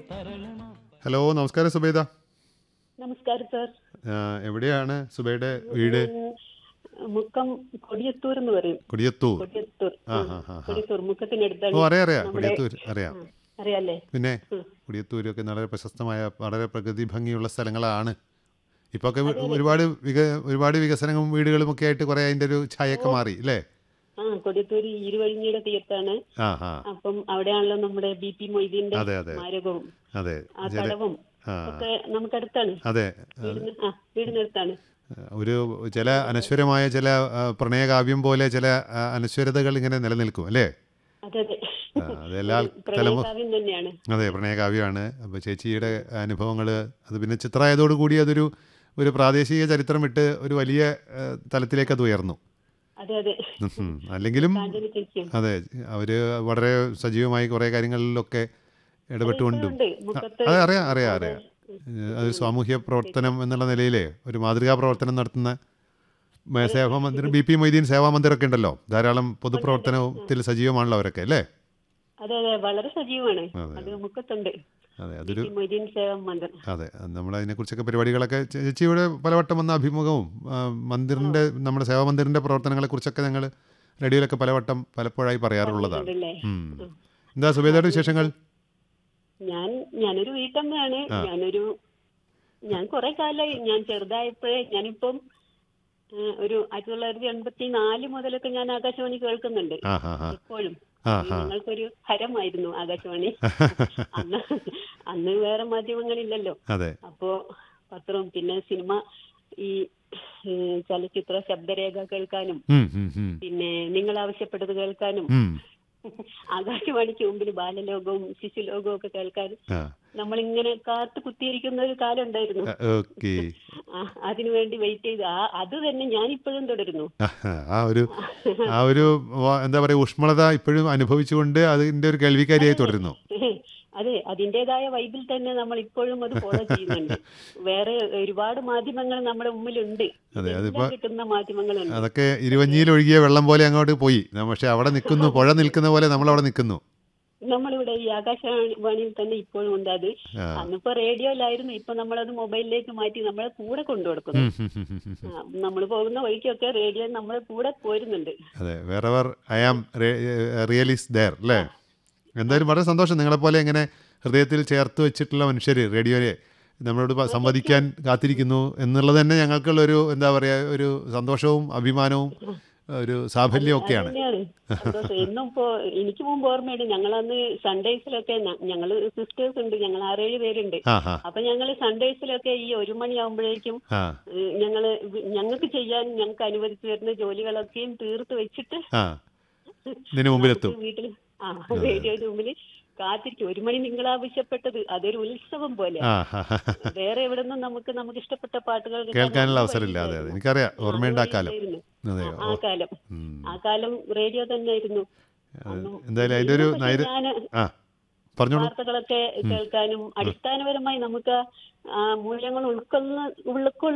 Hello നമസ്കാരം സുബൈദ നമസ്കാരം sir ആ, എവിടെയാണ് സുബൈയുടെ വീട് ഉം, മുക്കം കൊടിയത്തൂർ എന്ന് പറയും കൊടിയത്തൂർ കൊടിയത്തൂർ ആ, ഉം, ആ, ആ, ആ. കൊടിയത്തൂർ മുക്കത്തിനടുത്താണ് ഓ അറിയാം അറിയാം നമ്മുടെ- കൊടിയത്തൂർ അറിയാം ഉം, അറിയാലേ പിന്നെ ഉം. കൊടിയത്തൂരൊക്കെ വളരെ പ്രശസ്തമായ വളരെ പ്രകൃതി ഭംഗിയുള്ള സ്ഥലങ്ങളാണ് ഇപ്പോൾ ഒക്കെ ഒരുപാട് വിക ഒരുപാട് വികസനവും വീടുകളും ഒക്കെ ആയിട്ട് കുറേ അതിൻ്റെ ഒരു ഛായൊക്കെ മാറി അല്ലേ ആ കൊടിയത്തൂർ ഇരുവഴിഞ്ഞിയുടെ തീർത്താണ് ആ ആ അപ്പം അവിടെയാണല്ലോ നമ്മുടെ ബി പി മൊയ്തീന്റെ അതെ അതെ സ്മാരകവും അതെ ആ ചില കടവും ആ ഒക്കെ നമുക്കടുത്താണ് അതെ വീടിന് ആ വീടിനടുത്താണ് ഒരു ചില അനശ്വരമായ ചില ആ, പ്രണയകാവ്യം പോലെ ചില ആ, അനശ്വരതകൾ ഇങ്ങനെ നിലനിൽക്കും അല്ലേ അതെ അതെ ആ, അതെല്ലാ തലമു പ്രണയകാവ്യം തന്നെയാണ് അതെ പ്രണയകാവ്യമാണ് അപ്പോൾ ചേച്ചിയുടെ അനുഭവങ്ങൾ അത് പിന്നെ ചിത്രമായതോടുകൂടി അതൊരു ഒരു പ്രാദേശിക ചരിത്രം വിട്ട് ഒരു വലിയ ആ, തലത്തിലേക്ക് അത് ഉയർന്നു അതെ അതെ ഉം. അല്ലെങ്കിലും കാഞ്ചന ചേച്ചിയും അതെ അവർ വളരെ സജീവമായി കുറേ കാര്യങ്ങളിലൊക്കെ ഇടപെട്ടുകൊണ്ടും ഉണ്ട് മുക്കത്ത് അതെ അറിയാം അറിയാം അറിയാം ഏഹ് അത് സാമൂഹ്യ പ്രവർത്തനം എന്നുള്ള നിലയിലേ ഒരു മാതൃകാ പ്രവർത്തനം നടത്തുന്ന മ- സേവാ മന്ദിരം ബി പി മൊയ്തീൻ സേവാ മന്ദിരമൊക്കെ ഉണ്ടല്ലോ ധാരാളം പൊതുപ്രവർത്തനത്തിൽ സജീവമാണല്ലോ അവരൊക്കെ അല്ലേ അതെ അതെ വളരെ സജീവമാണ് അതെ. അത് മുക്കത്തുണ്ട് അതെ അതൊരു ഈ മൊയ്തീൻ സേവ മന്ദിർ അതെ നമ്മൾ അതിനെക്കുറിച്ചൊക്കെ പരിപാടികളൊക്കെ ചേ- ചേച്ചിയുടെ പലവട്ടം വന്ന അഭിമുഖവും ആ, മന്ദിറിൻ്റെ നമ്മുടെ സേവാ മന്ദിറിൻ്റെ പ്രവർത്തനങ്ങളെക്കുറിച്ചൊക്കെ ഞങ്ങൾ റേഡിയോയിലൊക്കെ പലവട്ടം പലപ്പോഴായി പറയാറുള്ളതാണ് ഉണ്ടല്ലേ ഉം. എന്താ സുബേദയുടെ വിശേഷങ്ങൾ ഞാൻ ഞാനൊരു വീട്ടമ്മയാണ് ഞാനൊരു ഞാൻ കുറെ കാലമായി ഞാൻ ചെറുതായപ്പോഴേ ഞാനിപ്പം ആ, ഒരു ആയിരത്തി തൊള്ളായിരത്തി എൺപത്തി നാല് മുതലൊക്കെ ഞാൻ ആകാശവാണി കേൾക്കുന്നുണ്ട് ആ ഹാ ഹാ ഇപ്പോഴും ആ ഈ ഹാ ഞങ്ങൾക്കൊരു ഹരമായിരുന്നു ആകാശവാണി അന്ന് അന്ന് വേറെ മാധ്യമങ്ങളില്ലല്ലോ അതെ അപ്പോ പത്രവും പിന്നെ സിനിമ ഈ ഏഹ്, ചലച്ചിത്ര ശബ്ദരേഖ കേൾക്കാനും ഉം, ഉം, ഉം. പിന്നെ നിങ്ങൾ ആവശ്യപ്പെട്ടത് കേൾക്കാനും ഉം. ആകാശവാണിക്ക് മുമ്പിൽ ബാലലോകവും ശിശുലോകവും ഒക്കെ കേൾക്കാനും ആ നമ്മളിങ്ങനെ കാത്തു കുത്തിയിരിക്കുന്ന ഒരു കാലം ഉണ്ടായിരുന്നു ഓക്കെ ആ, അതിനുവേണ്ടി വെയിറ്റ് ചെയ്ത് ആ അത് തന്നെ ഞാൻ ഇപ്പോഴും തുടരുന്നു ആ ഒരു ആ ഒരു വ- എന്താ പറയുക ഊഷ്മളത ഇപ്പോഴും അനുഭവിച്ചുകൊണ്ട് അതിൻ്റെ ഒരു കേൾവിക്കാരിയായി തുടരുന്നു അതെ അതിൻ്റെതായ വൈബിൽ തന്നെ നമ്മൾ ഇപ്പോഴും അത് ഫോളോ ചെയ്യുന്നുണ്ട് വേറെ ഒരുപാട് മാധ്യമങ്ങൾ നമ്മുടെ മുമ്പിലുണ്ട് അതെ, എല്ലാം അതിപ്പോ- കിട്ടുന്ന മാധ്യമങ്ങളുണ്ട് അതൊക്കെ ഇരുവഞ്ഞിയിൽ ഒഴുകിയ വെള്ളം പോലെ അങ്ങോട്ട് പോയി ന- പക്ഷെ അവിടെ നിൽക്കുന്നു പുഴ നിൽക്കുന്ന പോലെ നമ്മൾ അവിടെ നിൽക്കുന്നു നമ്മളിവിടെ ഈ ആകാശവാണിയിൽ തന്നെ ഇപ്പോഴും ഉണ്ട് അത് ആ. അന്നിപ്പോ റേഡിയോയിലായിരുന്നു ഇപ്പൊ നമ്മളത് മൊബൈലിലേക്ക് മാറ്റി നമ്മളെ കൂടെ കൊണ്ടു കൊടുക്കുന്നു ഉം, ഉം, ഉം, ഉം, ഉം. നമ്മൾ പോകുന്ന വഴിക്കൊക്കെ റേഡിയോ നമ്മളെ കൂടെ പോരുന്നുണ്ട് അതെ wherever I am realise there അല്ലേ എന്തായാലും വളരെ സന്തോഷം നിങ്ങളെപ്പോലെ ഇങ്ങനെ ഹൃദയത്തിൽ ചേർത്ത് വെച്ചിട്ടുള്ള മനുഷ്യർ റേഡിയോയെ നമ്മളോട് പ- സംവദിക്കാൻ കാത്തിരിക്കുന്നു എന്നുള്ളത് തന്നെ ഞങ്ങൾക്കുള്ള ഒരു എന്താ പറയുക ഒരു സന്തോഷവും അഭിമാനവും ഒരു സാഫല്യവും ഒക്കെയാണ് തന്നെയാണ് സന്തോഷം എന്നും ഇപ്പോ എനിക്ക് മുമ്പ് ഓർമ്മയുണ്ട് ഞങ്ങളന്ന് സൺഡേസിലൊക്കെ ഞങ്ങൾ സിസ്റ്റേഴ്സ് ഉണ്ട് ഞങ്ങൾ ആറേഴ് പേരുണ്ട് ആ ഹാ അപ്പൊ ഞങ്ങൾ സൺഡേസിലൊക്കെ ഈ ഒരു മണിയാകുമ്പോഴേക്കും ആ ഏഹ്, ഞങ്ങള് വി- ഞങ്ങൾക്ക് ചെയ്യാൻ ഞങ്ങൾക്ക് അനുവദിച്ചു തരുന്ന ജോലികളൊക്കെയും തീർത്ത് വെച്ചിട്ട് ആ ഇതിന് മുമ്പിലെത്തും വീട്ടിൽ ആ റേഡിയോയുടെ മുമ്പിൽ കാത്തിരിക്കും ഒരു മണി നിങ്ങൾ ആവശ്യപ്പെട്ടത് അതൊരു ഉത്സവം പോലെ ആ ഹാ ഹാ വേറെ എവിടെ നിന്നും നമുക്ക് നമുക്ക് ഇഷ്ടപ്പെട്ട പാട്ടുകൾ കിട്ടാൻ കേൾക്കാനുള്ള ഒരു അവസരമില്ല അതെ അതെ വഴിയില്ലായിരുന്നു. എനിക്കറിയാം ഓർമ്മയുണ്ട് ആ കാലം വഴിയില്ലായിരുന്നു. അതെ ആ കാലം ഉം. ആ കാലം റേഡിയോ തന്നെയായിരുന്നു അന്നും എന്തായാലും അതിൻ്റെ ഒരു ഇന്നും നൈര് പക്ഷേ ഞാന് ആ പറഞ്ഞോളൂ വാർത്തകളൊക്കെ കേൾക്കാനും അടിസ്ഥാനപരമായി നമുക്ക് ആ മൂല്യങ്ങൾ ഉൾക്കൊള്ളുന്ന ഉൾക്കൊള്ള